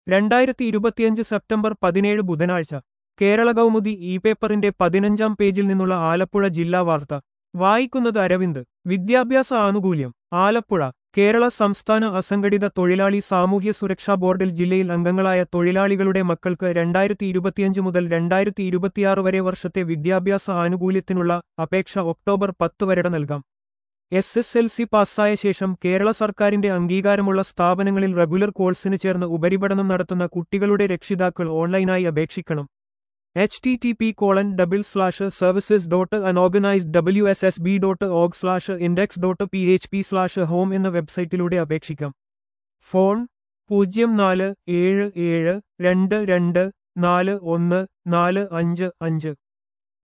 രണ്ടായിരത്തി ഇരുപത്തിയഞ്ച് സെപ്റ്റംബർ പതിനേഴ് ബുധനാഴ്ച കേരള കൗമുദി ഇ പേപ്പറിന്റെ പതിനഞ്ചാം പേജിൽ നിന്നുള്ള ആലപ്പുഴ ജില്ലാ വാർത്ത വായിക്കുന്നത് അരവിന്ദ് വിദ്യാഭ്യാസ ആനുകൂല്യം ആലപ്പുഴ കേരള സംസ്ഥാന അസംഘടിത തൊഴിലാളി സാമൂഹ്യ സുരക്ഷാ ബോർഡിൽ ജില്ലയിൽ അംഗങ്ങളായ തൊഴിലാളികളുടെ മക്കൾക്ക് രണ്ടായിരത്തി ഇരുപത്തിയഞ്ച് മുതൽ രണ്ടായിരത്തി ഇരുപത്തിയാറ് വരെ വർഷത്തെ വിദ്യാഭ്യാസ ആനുകൂല്യത്തിനുള്ള അപേക്ഷ ഒക്ടോബർ പത്ത് വരെ നൽകാം എസ് എസ് എൽ സി പാസ്സായ ശേഷം കേരള സർക്കാരിന്റെ അംഗീകാരമുള്ള സ്ഥാപനങ്ങളിൽ റെഗുലർ കോഴ്സിന് ചേർന്ന് ഉപരിപഠനം നടത്തുന്ന കുട്ടികളുടെ രക്ഷിതാക്കൾ ഓൺലൈനായി അപേക്ഷിക്കണം H T T P colon double slash services dot unorganised W S S B dot org slash index dot P H P slash home എന്ന വെബ്സൈറ്റിലൂടെ അപേക്ഷിക്കാം ഫോൺ പൂജ്യം നാല് ഏഴ് ഏഴ് രണ്ട് രണ്ട് നാല് ഒന്ന് നാല് അഞ്ച് അഞ്ച്